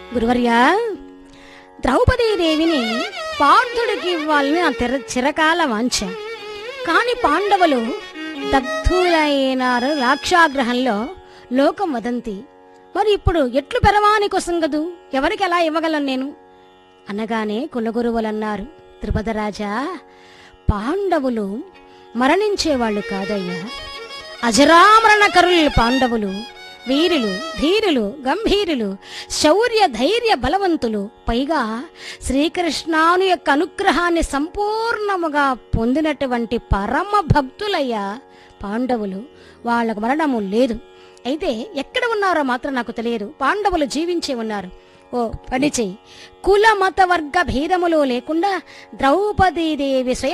గురువర్యా ద్రౌపదీదేవిని పార్థుడికి ఇవ్వాలని నా తెర చిరకాల వాంఛ కాని పాండవులు దగ్ధులైనారు లాక్షాగ్రహంలో లోకం వదంతి మరి ఇప్పుడు ఎట్లు పెరవాని కొసంగదు ఎవరికి ఎలా ఇవ్వగలను నేను అనగానే కులగురువులన్నారు త్రిపదరాజా పాండవులు మరణించేవాళ్ళు కాదయ్యా అజరామరణకరులు పాండవులు వీరులు ధీరులు గంభీరులు శౌర్య ధైర్య బలవంతులు పైగా శ్రీకృష్ణాను యొక్క అనుగ్రహాన్ని సంపూర్ణముగా పొందినటువంటి పరమ భక్తులయ్యా పాండవులు వాళ్ళకు మరణము లేదు అయితే ఎక్కడ ఉన్నారో మాత్రం నాకు తెలియదు పాండవులు జీవించి ఉన్నారు ఓ పని చెయ్యి కుల మత వర్గ భేదములు లేకుండా ద్రౌపదీదేవి స్వయం